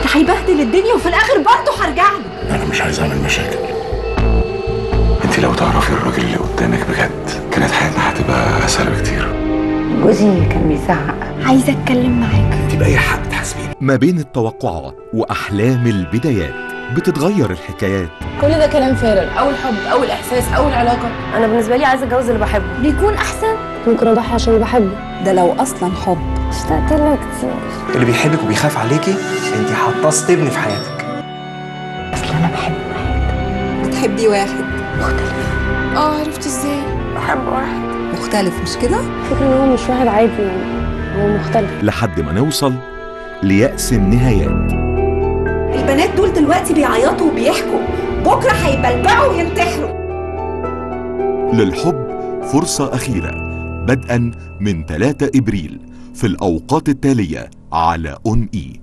هيبهدل الدنيا وفي الاخر برضه هرجع له انا مش عايز اعمل مشاكل انت لو تعرفي الراجل اللي قدامك بجد كانت حياتنا هتبقى اسهل بكتير جوزي كان بيزعق عايزه اتكلم معاك انت باي حق تحاسبيني ما بين التوقعات وأحلام البدايات بتتغير الحكايات كل ده كلام فارغ اول حب اول احساس اول علاقه انا بالنسبه لي عايزه اتجوز اللي بحبه بيكون احسن ممكن اضحي عشان بحبه ده لو اصلا حب اشتقت له كتير اللي بيحبك وبيخاف عليكي انت حاطاه ستبن في حياتك اصل انا بحب بتحبي واحد اه عرفت ازاي بحب واحد مختلف مش كده فكرة ان هو مش واحد عادي يعني هو مختلف لحد ما نوصل ليأس النهايات البنات دول دلوقتي بيعيطوا وبيحكوا بكره هيبلبعوا وينتحروا للحب فرصة أخيرة بدءا من 3 إبريل في الأوقات التالية على أون إي